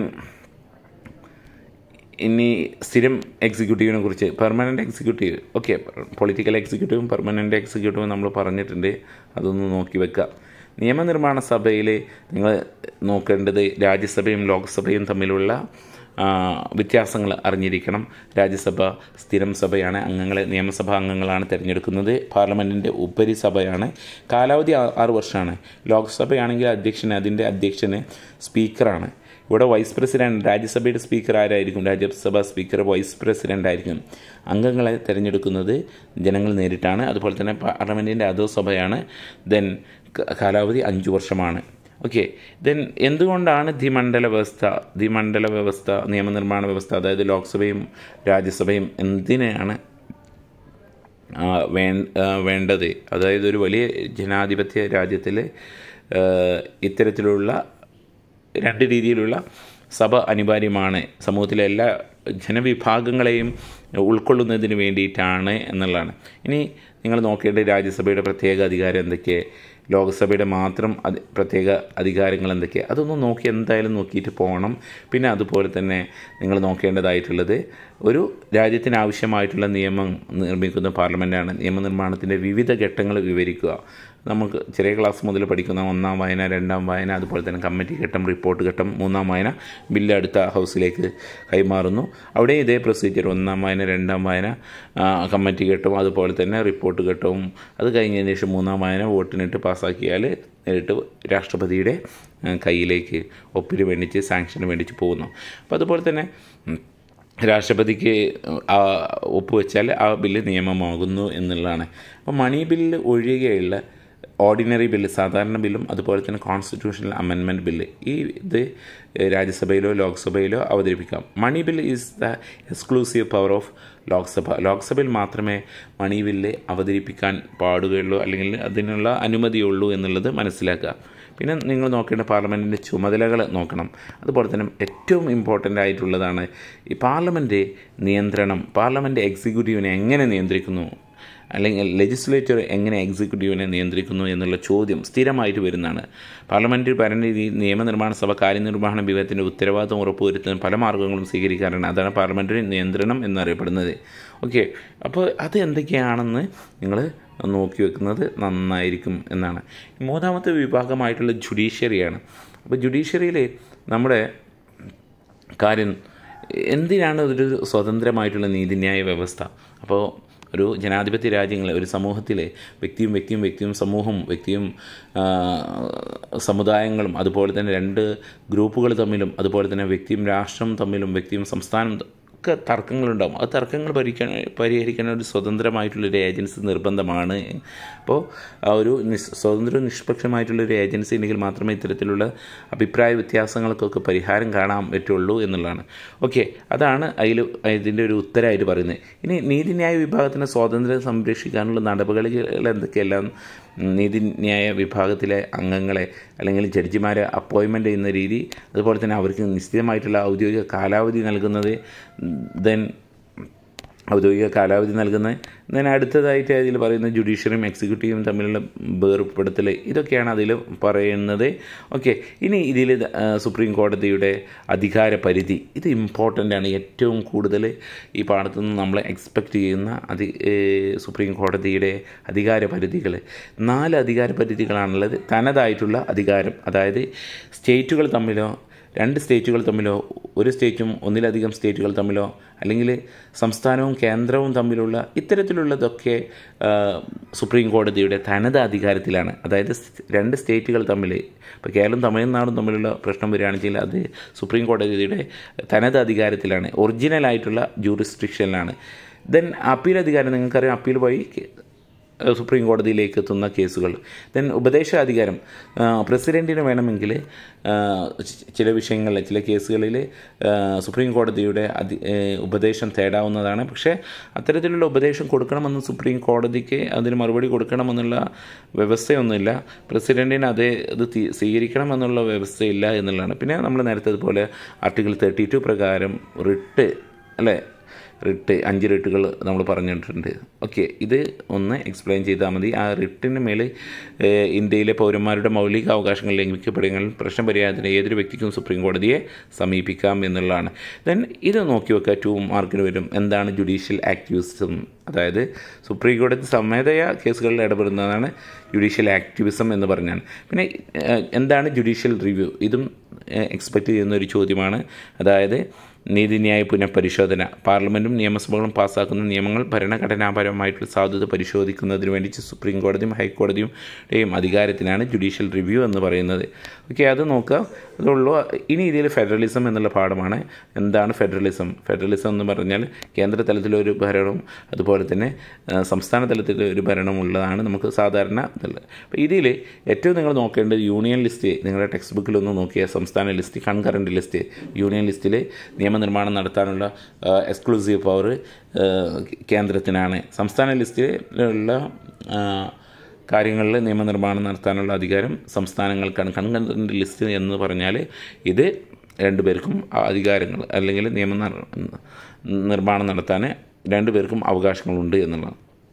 ഇനി സ്ഥിരം എക്സിക്യൂട്ടീവിനെ കുറിച്ച് പെർമനൻ്റ് എക്സിക്യൂട്ടീവ് ഓക്കെ പൊളിറ്റിക്കൽ എക്സിക്യൂട്ടീവും പെർമനൻ്റ് എക്സിക്യൂട്ടീവും നമ്മൾ പറഞ്ഞിട്ടുണ്ട് അതൊന്ന് നോക്കി വെക്കുക നിയമനിർമ്മാണ സഭയിൽ നിങ്ങൾ നോക്കേണ്ടത് രാജ്യസഭയും ലോക്സഭയും തമ്മിലുള്ള വ്യത്യാസങ്ങൾ അറിഞ്ഞിരിക്കണം രാജ്യസഭ സ്ഥിരം സഭയാണ് അംഗങ്ങളെ നിയമസഭാ അംഗങ്ങളാണ് തിരഞ്ഞെടുക്കുന്നത് പാർലമെൻറ്റിൻ്റെ ഉപരിസഭയാണ് കാലാവധി ആ- ആറ് വർഷമാണ് ലോക്സഭയാണെങ്കിൽ അധ്യക്ഷൻ അതിൻ്റെ അധ്യക്ഷന് സ്പീക്കറാണ് ഇവിടെ വൈസ് പ്രസിഡന്റ് രാജ്യസഭയുടെ സ്പീക്കർ ആരായിരിക്കും രാജ്യസഭ സ്പീക്കർ വൈസ് പ്രസിഡന്റ് ആയിരിക്കും അംഗങ്ങളെ തിരഞ്ഞെടുക്കുന്നത് ജനങ്ങൾ നേരിട്ടാണ് അതുപോലെ തന്നെ പാർലമെൻറ്റിൻ്റെ അധോസഭയാണ് ദെൻ കാലാവധി അഞ്ച് വർഷമാണ് ഓക്കെ ദെൻ എന്തുകൊണ്ടാണ് ദ്വിമണ്ഡല വ്യവസ്ഥ ദ്വിമണ്ഡല വ്യവസ്ഥ നിയമനിർമ്മാണ വ്യവസ്ഥ അതായത് ലോക്സഭയും രാജ്യസഭയും എന്തിനാണ് ആ, വേ ആ, വേണ്ടത് അതായത് ഒരു വലിയ ജനാധിപത്യ രാജ്യത്തിൽ ഇത്തരത്തിലുള്ള രണ്ട് രീതിയിലുള്ള സഭ അനിവാര്യമാണ് സമൂഹത്തിലെ എല്ലാ ജനവിഭാഗങ്ങളെയും ഉൾക്കൊള്ളുന്നതിന് വേണ്ടിയിട്ടാണ് എന്നുള്ളതാണ് ഇനി നിങ്ങൾ നോക്കേണ്ട രാജ്യസഭയുടെ പ്രത്യേക അധികാരം എന്തൊക്കെ ലോക്സഭയുടെ മാത്രം അധി പ്രത്യേക അധികാരങ്ങൾ എന്തൊക്കെയാണ് അതൊന്നും നോക്കി എന്തായാലും നോക്കിയിട്ട് പോകണം പിന്നെ അതുപോലെ തന്നെ നിങ്ങൾ നോക്കേണ്ടതായിട്ടുള്ളത് ഒരു രാജ്യത്തിന് ആവശ്യമായിട്ടുള്ള നിയമം നിർമ്മിക്കുന്ന പാർലമെൻറ്റാണ് നിയമനിർമ്മാണത്തിൻ്റെ വിവിധ ഘട്ടങ്ങൾ വിവരിക്കുക നമുക്ക് ചെറിയ ക്ലാസ് മുതൽ പഠിക്കുന്ന ഒന്നാം വായന രണ്ടാം വായന അതുപോലെ തന്നെ കമ്മിറ്റി ഘട്ടം റിപ്പോർട്ട് ഘട്ടം മൂന്നാം വായന ബില്ല് അടുത്ത ഹൗസിലേക്ക് കൈമാറുന്നു അവിടെ ഇതേ പ്രൊസീജിയർ ഒന്നാം വായന രണ്ടാം വായന ആ, കമ്മിറ്റി ഘട്ടവും അതുപോലെ തന്നെ റിപ്പോർട്ട് ഘട്ടവും അത് കഴിഞ്ഞതിന് ശേഷം മൂന്നാം വായന വോട്ടിനിട്ട് പാസ്സാക്കിയാൽ നേരിട്ട് രാഷ്ട്രപതിയുടെ ആ, കയ്യിലേക്ക് ഒപ്പിന് വേണ്ടിച്ച് സാങ്ഷന് വേണ്ടിച്ച് പോകുന്നു അപ്പോൾ അതുപോലെ തന്നെ ഉം, രാഷ്ട്രപതിക്ക് ആ ഒപ്പുവെച്ചാൽ ആ ബില്ല് നിയമമാകുന്നു എന്നുള്ളതാണ് അപ്പോൾ മണി ബില്ല് ഒഴികെയുള്ള ഓർഡിനറി ബില്ല് സാധാരണ ബില്ലും അതുപോലെ തന്നെ കോൺസ്റ്റിറ്റ്യൂഷണൽ അമെൻമെൻറ്റ് ബില്ല് ഈ ഇത് രാജ്യസഭയിലോ ലോക്സഭയിലോ അവതരിപ്പിക്കാം money bill is the exclusive power of Lok Sabha ലോക്സഭയിൽ മാത്രമേ മണി ബില്ല് അവതരിപ്പിക്കാൻ പാടുകയുള്ളൂ അല്ലെങ്കിൽ അതിനുള്ള അനുമതിയുള്ളൂ എന്നുള്ളത് മനസ്സിലാക്കുക പിന്നെ നിങ്ങൾ നോക്കേണ്ട പാർലമെൻറ്റിൻ്റെ ചുമതലകൾ നോക്കണം അതുപോലെ തന്നെ ഏറ്റവും ഇമ്പോർട്ടൻ്റ് ആയിട്ടുള്ളതാണ് ഈ പാർലമെൻറ്റ് നിയന്ത്രണം പാർലമെൻറ്റ് എക്സിക്യൂട്ടീവിനെ എങ്ങനെ നിയന്ത്രിക്കുന്നു അല്ലെങ്കിൽ ലെജിസ്ലേച്ചർ എങ്ങനെ എക്സിക്യൂട്ടീവിനെ നിയന്ത്രിക്കുന്നു എന്നുള്ള ചോദ്യം സ്ഥിരമായിട്ട് വരുന്നതാണ് പാർലമെൻറ്റ് ഭരണരീതി നിയമനിർമ്മാണ സഭ കാര്യനിർവഹണ വിഭാഗത്തിൻ്റെ ഉത്തരവാദിത്വം ഉറപ്പുവരുത്താൻ പല മാർഗ്ഗങ്ങളും സ്വീകരിക്കാറുണ്ട് അതാണ് പാർലമെൻ്ററി നിയന്ത്രണം എന്നറിയപ്പെടുന്നത് ഓക്കെ അപ്പോൾ അത് എന്തൊക്കെയാണെന്ന് നിങ്ങൾ നോക്കി വെക്കുന്നത് നന്നായിരിക്കും എന്നാണ് മൂന്നാമത്തെ വിഭാഗമായിട്ടുള്ള ജുഡീഷ്യറിയാണ് അപ്പോൾ ജുഡീഷ്യറിയിൽ നമ്മുടെ കാര്യം എന്തിനാണ് ഒരു സ്വതന്ത്രമായിട്ടുള്ള നീതിന്യായ വ്യവസ്ഥ അപ്പോൾ ഒരു ജനാധിപത്യ രാജ്യങ്ങളെ ഒരു സമൂഹത്തിലെ വ്യക്തിയും വ്യക്തിയും വ്യക്തിയും സമൂഹവും വ്യക്തിയും ആ, സമുദായങ്ങളും അതുപോലെ തന്നെ രണ്ട് ഗ്രൂപ്പുകൾ തമ്മിലും അതുപോലെ തന്നെ വ്യക്തിയും രാഷ്ട്രം തമ്മിലും വ്യക്തിയും സംസ്ഥാനം ത- ഒക്കെ തർക്കങ്ങളുണ്ടാകും ആ തർക്കങ്ങൾ പരിഹരിക്കാൻ പരിഹരിക്കാൻ ഒരു സ്വതന്ത്രമായിട്ടുള്ളൊരു ഏജൻസി നിർബന്ധമാണ് അപ്പോൾ ആ ഒരു നിസ് സ്വതന്ത്രവും നിഷ്പക്ഷമായിട്ടുള്ളൊരു ഏജൻസി ഉണ്ടെങ്കിൽ മാത്രമേ ഇത്തരത്തിലുള്ള അഭിപ്രായ വ്യത്യാസങ്ങൾക്കൊക്കെ പരിഹാരം കാണാൻ പറ്റുള്ളൂ എന്നുള്ളതാണ് ഓക്കെ അതാണ് അതിൽ ഇതിൻ്റെ ഒരു ഉത്തരമായിട്ട് പറയുന്നത് ഇനി നീതിന്യായ വിഭാഗത്തിന് സ്വാതന്ത്ര്യം സംരക്ഷിക്കാനുള്ള നടപടികൾ എന്തൊക്കെയെല്ലാം നീതിന്യായ വിഭാഗത്തിലെ അംഗങ്ങളെ അല്ലെങ്കിൽ ജഡ്ജിമാരെ അപ്പോയിൻമെൻ്റ് ചെയ്യുന്ന രീതി അതുപോലെ തന്നെ അവർക്ക് നിശ്ചിതമായിട്ടുള്ള ഔദ്യോഗിക കാലാവധി നൽകുന്നത് ദെൻ ഔദ്യോഗിക കാലാവധി നൽകുന്നത് ദെൻ അടുത്തതായിട്ട് അതിൽ പറയുന്ന ജുഡീഷ്യറിയും എക്സിക്യൂട്ടീവും തമ്മിലുള്ള വേർപ്പെടുത്തൽ ഇതൊക്കെയാണ് അതിൽ പറയുന്നത് ഓക്കെ ഇനി ഇതിൽ സുപ്രീം കോടതിയുടെ അധികാര പരിധി ഇത് ഇമ്പോർട്ടൻ്റ് ആണ് ഏറ്റവും കൂടുതൽ ഈ പാഠത്തു നിന്ന് നമ്മൾ എക്സ്പെക്റ്റ് ചെയ്യുന്ന അധി ഏഹ് സുപ്രീം കോടതിയുടെ അധികാര പരിധികൾ നാല് അധികാര പരിധികളാണുള്ളത് തനതായിട്ടുള്ള അധികാരം അതായത് സ്റ്റേറ്റുകൾ തമ്മിലോ രണ്ട് സ്റ്റേറ്റുകൾ തമ്മിലോ ഒരു സ്റ്റേറ്റും ഒന്നിലധികം സ്റ്റേറ്റുകൾ തമ്മിലോ അല്ലെങ്കിൽ സംസ്ഥാനവും കേന്ദ്രവും തമ്മിലുള്ള ഇത്തരത്തിലുള്ളതൊക്കെ ആ, സുപ്രീം കോടതിയുടെ തനത് അധികാരത്തിലാണ് അതായത് സ് രണ്ട് സ്റ്റേറ്റുകൾ തമ്മിൽ ഇപ്പോൾ കേരളം തമിഴ്നാടും തമ്മിലുള്ള പ്രശ്നം വരികയാണെന്ന് അത് സുപ്രീം കോടതിയുടെ തനത് അധികാരത്തിലാണ് ഒറിജിനലായിട്ടുള്ള ജൂറിസ്ട്രിക്ഷനിലാണ് ദെൻ അപ്പീൽ അധികാരം നിങ്ങൾക്കറിയാം അപ്പീൽ വഴി ഏഹ് സുപ്രീം കോടതിയിലേക്ക് എത്തുന്ന കേസുകൾ ദെൻ ഉപദേശാധികാരം ആഹ് പ്രസിഡൻറ്റിന് വേണമെങ്കിൽ ആഹ് ചി- ചില വിഷയങ്ങളിൽ ചില കേസുകളിൽ ആഹ് സുപ്രീം കോടതിയുടെ അധി ഏഹ് ഉപദേശം തേടാവുന്നതാണ് പക്ഷേ അത്തരത്തിലുള്ള ഉപദേശം കൊടുക്കണമെന്ന് സുപ്രീം കോടതിക്ക് അതിന് മറുപടി കൊടുക്കണമെന്നുള്ള വ്യവസ്ഥയൊന്നുമില്ല പ്രസിഡൻറ്റിന് അതേ ഇത് തി- സ്വീകരിക്കണമെന്നുള്ള വ്യവസ്ഥയില്ല എന്നുള്ളതാണ് പിന്നെ നമ്മൾ നേരത്തെ അതുപോലെ ആർട്ടിക്കിൾ തേർട്ടി ടു പ്രകാരം റിട്ട് അല്ലേ റിട്ട് അഞ്ച് റിട്ടുകൾ നമ്മൾ പറഞ്ഞിട്ടുണ്ട് ഓക്കെ ഇത് ഒന്ന് എക്സ്പ്ലെയിൻ ചെയ്താൽ മതി ആ റിട്ടിന് മേൽ ഏഹ്, ഇന്ത്യയിലെ പൗരന്മാരുടെ മൗലിക അവകാശങ്ങൾ ലംഘിക്കപ്പെടുകയാണെങ്കിൽ പ്രശ്ന പരിഹാരത്തിന് ഏതൊരു വ്യക്തിക്കും സുപ്രീം കോടതിയെ സമീപിക്കാം എന്നുള്ളതാണ് ദെൻ ഇത് നോക്കി വെക്കുക ടു മാർക്കിന് വരും എന്താണ് ജുഡീഷ്യൽ ആക്ടിവിസം അതായത് സുപ്രീം കോടതി സ്വമേധയ കേസുകളിൽ ഇടപെടുന്നതാണ് ജുഡീഷ്യൽ ആക്ടിവിസം എന്ന് പറഞ്ഞാൽ പിന്നെ ഏഹ്, എന്താണ് ജുഡീഷ്യൽ റിവ്യൂ ഇതും എക്സ്പെക്റ്റ് ചെയ്യുന്ന ഒരു ചോദ്യമാണ് അതായത് നീതിന്യായ പുനഃപരിശോധന പാർലമെൻറ്റും നിയമസഭകളും പാസ്സാക്കുന്ന നിയമങ്ങൾ ഭരണഘടനാപരമായിട്ടുള്ള സാധുത പരിശോധിക്കുന്നതിന് വേണ്ടി സുപ്രീം കോടതിയും ഹൈക്കോടതിയുടെയും അധികാരത്തിനാണ് ജുഡീഷ്യൽ റിവ്യൂ എന്ന് പറയുന്നത് ഓക്കെ അത് നോക്കുക അതുള്ളൂ ഇനി ഇതിൽ ഫെഡറലിസം എന്നുള്ള പാഠമാണ് എന്താണ് ഫെഡറലിസം ഫെഡറലിസം എന്ന് പറഞ്ഞാൽ കേന്ദ്ര തലത്തിലൊരു ഭരണവും അതുപോലെ തന്നെ ആ, സംസ്ഥാന തലത്തിൽ ഒരു ഭരണമുള്ളതാണ് നമുക്ക് സാധാരണ ഇതുള്ളത് അപ്പോൾ ഇതിൽ ഏറ്റവും നിങ്ങൾ നോക്കേണ്ടത് യൂണിയൻ ലിസ്റ്റ് നിങ്ങളുടെ ടെക്സ്റ്റ് ബുക്കിലൊന്ന് നോക്കിയാൽ സംസ്ഥാന ലിസ്റ്റ് കൺകറൻറ്റ് ലിസ്റ്റ് യൂണിയൻ ലിസ്റ്റിൽ നിയമനിർമ്മാണം നടത്താനുള്ള എക്സ്ക്ലൂസീവ് പവർ കേന്ദ്രത്തിനാണ് സംസ്ഥാന ലിസ്റ്റിലുള്ള ആ, കാര്യങ്ങളിൽ നിയമനിർമ്മാണം നടത്താനുള്ള അധികാരം സംസ്ഥാനങ്ങൾക്കാണ് കൺകറൻറ്റ് ലിസ്റ്റ് എന്ന് പറഞ്ഞാൽ ഇത് രണ്ടുപേർക്കും അധികാരങ്ങൾ അല്ലെങ്കിൽ നിയമ നിർ- നിർമ്മാണം നടത്താൻ രണ്ടുപേർക്കും അവകാശങ്ങളുണ്ട് എന്നുള്ളതാണ്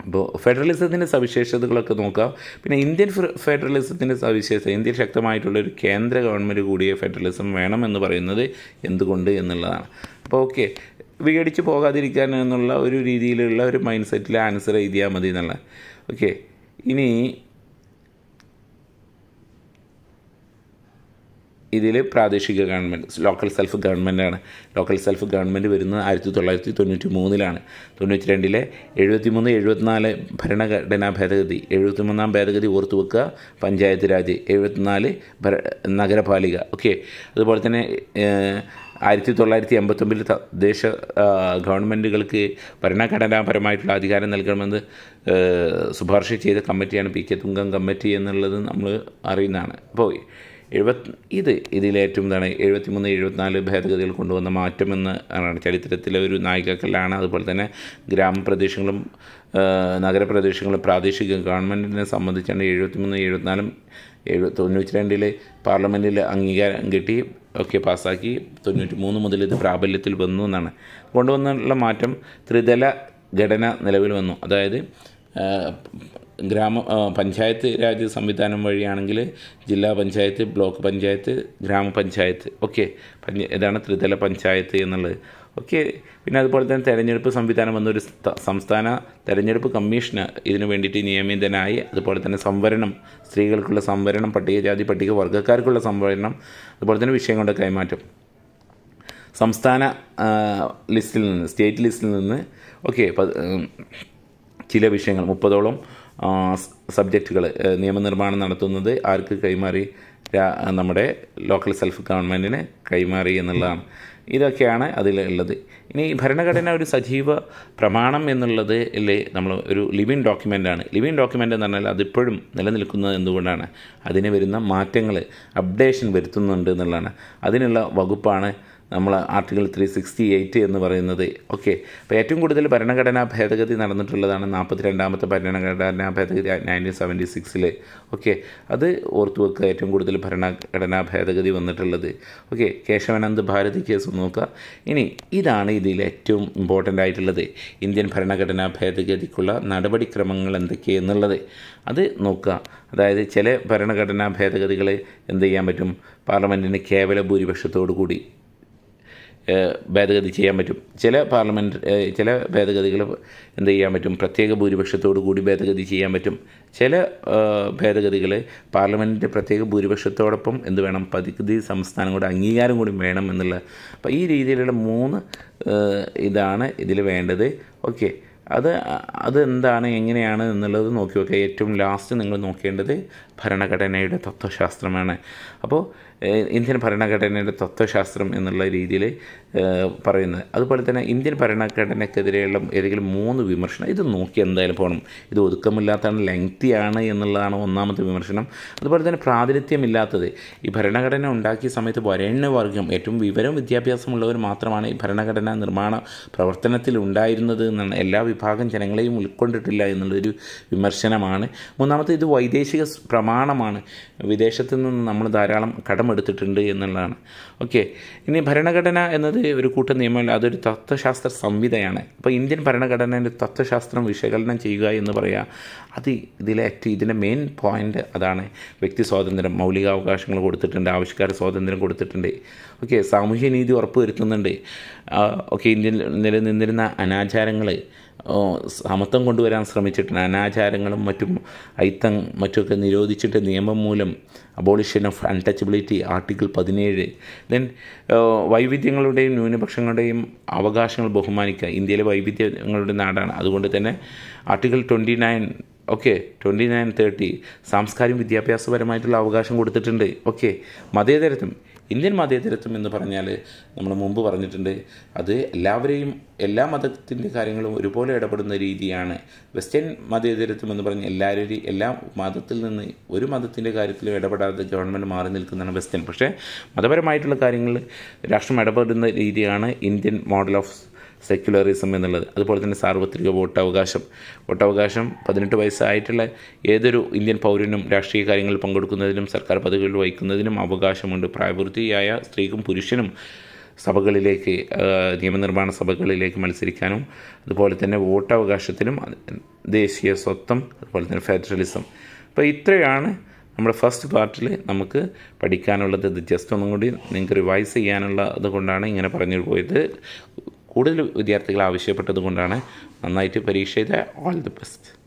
അപ്പോൾ ഫെഡറലിസത്തിൻ്റെ സവിശേഷതകളൊക്കെ നോക്കാം പിന്നെ ഇന്ത്യൻ ഫെ- ഫെഡറലിസത്തിൻ്റെ സവിശേഷത ഇന്ത്യൻ ശക്തമായിട്ടുള്ള ഒരു കേന്ദ്ര ഗവൺമെൻറ് കൂടിയ ഫെഡറലിസം വേണമെന്ന് പറയുന്നത് എന്തുകൊണ്ട് എന്നുള്ളതാണ് അപ്പോൾ ഓക്കെ വിഘടിച്ച് പോകാതിരിക്കാൻ എന്നുള്ള ഒരു രീതിയിലുള്ള ഒരു മൈൻഡ് സെറ്റിൽ ആൻസർ എഴുതിയാൽ മതി എന്നുള്ള ഓക്കെ ഇനി ഇതിൽ പ്രാദേശിക ഗവൺമെൻറ് ലോക്കൽ സെൽഫ് ഗവൺമെൻറ്റാണ് ലോക്കൽ സെൽഫ് ഗവൺമെൻറ് വരുന്നത് ആയിരത്തി തൊള്ളായിരത്തി തൊണ്ണൂറ്റി മൂന്നിലാണ് തൊണ്ണൂറ്റി രണ്ടിലെ എഴുപത്തിമൂന്ന് എഴുപത്തിനാല് ഭരണഘടനാ ഭേദഗതി എഴുപത്തിമൂന്നാം ഭേദഗതി ഓർത്തു വെക്കുക പഞ്ചായത്ത് രാജ് എഴുപത്തിനാല് ഭര നഗരപാലിക ഓക്കെ അതുപോലെ തന്നെ ഏഹ്, ആയിരത്തി തൊള്ളായിരത്തി എൺപത്തൊമ്പതിൽ തദ്ദേശ ആ, ഗവൺമെൻറ്റുകൾക്ക് ഭരണഘടനാപരമായിട്ടുള്ള അധികാരം നൽകണമെന്ന് ഏഹ്, ശുപാർശ ചെയ്ത കമ്മിറ്റിയാണ് പി കെ തുങ്കം കമ്മിറ്റി എന്നുള്ളത് നമ്മൾ അറിയുന്നതാണ് അപ്പോൾ എഴുപത് ഇത് ഇതിലേറ്റവും എന്താണ് എഴുപത്തിമൂന്ന് എഴുപത്തിനാല് ഭേദഗതികൾ കൊണ്ടുവന്ന മാറ്റമെന്ന് ആണ് ചരിത്രത്തിലെ ഒരു നായികക്കല്ലാണ് അതുപോലെ തന്നെ ഗ്രാമപ്രദേശങ്ങളും ആ, നഗരപ്രദേശങ്ങളും പ്രാദേശിക ഗവൺമെൻറ്റിനെ സംബന്ധിച്ചാണ് എഴുപത്തിമൂന്ന് എഴുപത്തിനാലും എഴുപത്തി തൊണ്ണൂറ്റി രണ്ടിൽ പാർലമെൻറ്റിൽ അംഗീകാരം കിട്ടി ഒക്കെ പാസ്സാക്കി തൊണ്ണൂറ്റി മൂന്ന് മുതൽ ഇത് പ്രാബല്യത്തിൽ വന്നു എന്നാണ് കൊണ്ടുവന്നുള്ള മാറ്റം ത്രിതല ഘടന നിലവിൽ വന്നു അതായത് ആ, ഗ്രാമ ആ, പഞ്ചായത്ത് രാജ് സംവിധാനം വഴിയാണെങ്കിൽ ജില്ലാ പഞ്ചായത്ത് ബ്ലോക്ക് പഞ്ചായത്ത് ഗ്രാമപഞ്ചായത്ത് ഓക്കെ പഞ്ച ഇതാണ് ത്രിതല പഞ്ചായത്ത് എന്നുള്ളത് ഓക്കെ പിന്നെ അതുപോലെ തന്നെ തെരഞ്ഞെടുപ്പ് സംവിധാനം വന്ന ഒരു സ്ഥ- സംസ്ഥാന തെരഞ്ഞെടുപ്പ് കമ്മീഷന് ഇതിനു വേണ്ടിയിട്ട് നിയമിതനായി അതുപോലെ തന്നെ സംവരണം സ്ത്രീകൾക്കുള്ള സംവരണം പട്ടികജാതി പട്ടിക വർഗ്ഗക്കാർക്കുള്ള സംവരണം അതുപോലെ തന്നെ വിഷയങ്ങളുടെ കൈമാറ്റം സംസ്ഥാന ആ, ലിസ്റ്റിൽ നിന്ന് സ്റ്റേറ്റ് ലിസ്റ്റിൽ നിന്ന് ഓക്കെ ചില വിഷയങ്ങൾ മുപ്പതോളം സബ്ജക്റ്റുകൾ നിയമനിർമ്മാണം നടത്തുന്നത് ആർക്ക് കൈമാറി രാ- നമ്മുടെ ലോക്കൽ സെൽഫ് ഗവൺമെൻറ്റിന് കൈമാറി എന്നുള്ളതാണ് ഇതൊക്കെയാണ് അതിലുള്ളത് ഇനി ഭരണഘടന ഒരു സജീവ പ്രമാണം എന്നുള്ളത് അല്ലേ നമ്മൾ ഒരു ലിവിങ് ഡോക്യുമെൻ്റാണ് ലിവിങ് ഡോക്യുമെൻ്റ് എന്ന് പറഞ്ഞാൽ അതിപ്പോഴും നിലനിൽക്കുന്നത് എന്തുകൊണ്ടാണ് അതിന് വരുന്ന മാറ്റങ്ങൾ അപ്ഡേഷൻ വരുത്തുന്നുണ്ട് എന്നുള്ളതാണ് അതിനുള്ള വകുപ്പാണ് നമ്മൾ ആർട്ടിക്കിൾ ത്രീ സിക്സ്റ്റി എയ്റ്റ് എന്ന് പറയുന്നത് ഓക്കെ അപ്പോൾ ഏറ്റവും കൂടുതൽ ഭരണഘടനാ ഭേദഗതി നടന്നിട്ടുള്ളതാണ് നാൽപ്പത്തി രണ്ടാമത്തെ ഭരണഘടനാ ഭേദഗതി നയൻറ്റീൻ സെവൻറ്റി സിക്സിൽ ഓക്കെ അത് ഓർത്തു വെക്കുക ഏറ്റവും കൂടുതൽ ഭരണഘടനാ ഭേദഗതി വന്നിട്ടുള്ളത് ഓക്കെ കേശവനന്ദ ഭാരതി കേസ് നോക്കുക ഇനി ഇതാണ് ഇതിൽ ഏറ്റവും ഇമ്പോർട്ടൻ്റ് ആയിട്ടുള്ളത് ഇന്ത്യൻ ഭരണഘടനാ ഭേദഗതിക്കുള്ള നടപടിക്രമങ്ങൾ എന്തൊക്കെയെന്നുള്ളത് അത് നോക്കുക അതായത് ചില ഭരണഘടനാ ഭേദഗതികൾ എന്ത് ചെയ്യാൻ പറ്റും പാർലമെൻറ്റിന് കേവല ഭൂരിപക്ഷത്തോടു കൂടി ഏഹ് ഭേദഗതി ചെയ്യാൻ പറ്റും ചില പാർലമെൻറ്റ് ഏഹ് ചില ഭേദഗതികൾ എന്ത് ചെയ്യാൻ പറ്റും പ്രത്യേക ഭൂരിപക്ഷത്തോടു കൂടി ഭേദഗതി ചെയ്യാൻ പറ്റും ചില ഭേദഗതികൾ പാർലമെൻറ്റിൻ്റെ പ്രത്യേക ഭൂരിപക്ഷത്തോടൊപ്പം എന്ത് വേണം പതികുതി സംസ്ഥാനങ്ങളുടെ അംഗീകാരം കൂടി വേണം എന്നുള്ള അപ്പോൾ ഈ രീതിയിലുള്ള മൂന്ന് ഏഹ് ഇതാണ് ഇതിൽ വേണ്ടത് ഓക്കെ അത് അതെന്താണ് എങ്ങനെയാണ് എന്നുള്ളത് നോക്കി നോക്കുക ഏറ്റവും ലാസ്റ്റ് നിങ്ങൾ നോക്കേണ്ടത് ഭരണഘടനയുടെ തത്വശാസ്ത്രമാണ് അപ്പോൾ ഏഹ്, ഇന്ത്യൻ ഭരണഘടനയുടെ തത്വശാസ്ത്രം എന്നുള്ള രീതിയിൽ ഏഹ്, പറയുന്നത് അതുപോലെ തന്നെ ഇന്ത്യൻ ഭരണഘടനയ്ക്കെതിരെയുള്ള ഏതെങ്കിലും മൂന്ന് വിമർശനം ഇത് നോക്കി എന്തായാലും പോകണം ഇത് ഒതുക്കമില്ലാത്തതാണ് ലെങ്തിയാണ് എന്നുള്ളതാണ് ഒന്നാമത്തെ വിമർശനം അതുപോലെ തന്നെ പ്രാതിനിധ്യമില്ലാത്തത് ഈ ഭരണഘടന ഉണ്ടാക്കിയ സമയത്ത് വരേണ്യവർഗം ഏറ്റവും വിവരം വിദ്യാഭ്യാസമുള്ളവർ മാത്രമാണ് ഈ ഭരണഘടനാ നിർമ്മാണ പ്രവർത്തനത്തിൽ ഉണ്ടായിരുന്നത് എന്നാണ് എല്ലാ വിഭാഗം ജനങ്ങളെയും ഉൾക്കൊണ്ടിട്ടില്ല എന്നുള്ളൊരു വിമർശനമാണ് മൂന്നാമത്തെ ഇത് വൈദേശിക സ് പ്രമാണമാണ് വിദേശത്ത് നിന്ന് നമ്മൾ ധാരാളം കടമെടുത്തിട്ടുണ്ട് എന്നുള്ളതാണ് ഓക്കെ ഇനി ഭരണഘടന എന്നത് ഒരു കൂട്ടം നിയമമല്ല അതൊരു തത്വശാസ്ത്ര സംഹിതയാണ് അപ്പോൾ ഇന്ത്യൻ ഭരണഘടനയുടെ തത്വശാസ്ത്രം വിശകലനം ചെയ്യുക എന്ന് പറയുക അത് ഇതിലെ ഏറ്റവും ഇതിൻ്റെ മെയിൻ പോയിൻ്റ് അതാണ് വ്യക്തി സ്വാതന്ത്ര്യം മൗലികാവകാശങ്ങൾ കൊടുത്തിട്ടുണ്ട് ആവിഷ്കാര സ്വാതന്ത്ര്യം കൊടുത്തിട്ടുണ്ട് ഓക്കെ സാമൂഹ്യ നീതി ഉറപ്പുവരുത്തുന്നുണ്ട് ഓക്കെ ഇന്ത്യയിൽ നിലനിന്നിരുന്ന അനാചാരങ്ങൾ ഓ, സമത്വം കൊണ്ടുവരാൻ ശ്രമിച്ചിട്ടുണ്ട് അനാചാരങ്ങളും മറ്റും ഐത്തം മറ്റുമൊക്കെ നിരോധിച്ചിട്ട് നിയമം മൂലം അബോളിഷൻ ഓഫ് അൺടച്ചബിലിറ്റി ആർട്ടിക്കിൾ പതിനേഴ് ദെൻ വൈവിധ്യങ്ങളുടെയും ന്യൂനപക്ഷങ്ങളുടെയും അവകാശങ്ങൾ ബഹുമാനിക്കുക ഇന്ത്യയിലെ വൈവിധ്യങ്ങളുടെ നാടാണ് അതുകൊണ്ട് തന്നെ article twenty nine okay twenty nine thirty സാംസ്കാരിക വിദ്യാഭ്യാസപരമായിട്ടുള്ള അവകാശം കൊടുത്തിട്ടുണ്ട് ഓക്കെ മതേതരത്വം ഇന്ത്യൻ മതേതരത്വം എന്ന് പറഞ്ഞാൽ നമ്മൾ മുമ്പ് പറഞ്ഞിട്ടുണ്ട് അത് എല്ലാവരെയും എല്ലാ മതത്തിൻ്റെ കാര്യങ്ങളും ഒരുപോലെ ഇടപെടുന്ന രീതിയാണ് വെസ്റ്റേൺ മതേതരത്വം എന്ന് പറഞ്ഞാൽ എല്ലാവരും എല്ലാ മതത്തിൽ നിന്ന് ഒരു മതത്തിൻ്റെ കാര്യത്തിലും ഇടപെടാതെ ഗവൺമെൻറ് മാറി നിൽക്കുന്നതാണ് വെസ്റ്റേൺ പക്ഷേ മതപരമായിട്ടുള്ള കാര്യങ്ങളിൽ രാഷ്ട്രം ഇടപെടുന്ന രീതിയാണ് ഇന്ത്യൻ മോഡൽ ഓഫ് സെക്യുലറിസം എന്നുള്ളത് അതുപോലെ തന്നെ സാർവത്രിക വോട്ടവകാശം വോട്ടവകാശം പതിനെട്ട് വയസ്സായിട്ടുള്ള ഏതൊരു ഇന്ത്യൻ പൗരനും രാഷ്ട്രീയ കാര്യങ്ങളിൽ പങ്കെടുക്കുന്നതിനും സർക്കാർ പദവികളിൽ വഹിക്കുന്നതിനും അവകാശമുണ്ട് പ്രായപൂർത്തിയായ സ്ത്രീക്കും പുരുഷനും സഭകളിലേക്ക് ആ, നിയമനിർമ്മാണ സഭകളിലേക്ക് മത്സരിക്കാനും അതുപോലെ തന്നെ വോട്ടവകാശത്തിനും ദേശീയ സ്വത്വം അതുപോലെ തന്നെ ഫെഡറലിസം അപ്പോൾ ഇത്രയാണ് നമ്മുടെ ഫസ്റ്റ് പാർട്ടിൽ നമുക്ക് പഠിക്കാനുള്ളത് ഇത് ജസ്റ്റ് ഒന്നും കൂടി നിങ്ങൾക്ക് റിവൈസ് ചെയ്യാനുള്ളത് കൊണ്ടാണ് ഇങ്ങനെ പറഞ്ഞു പോയത് കൂടുതൽ വിദ്യാർത്ഥികൾ ആവശ്യപ്പെട്ടത് കൊണ്ടാണ് നന്നായിട്ട് പരീക്ഷ ചെയ്ത ഓൾ ദി ബെസ്റ്റ്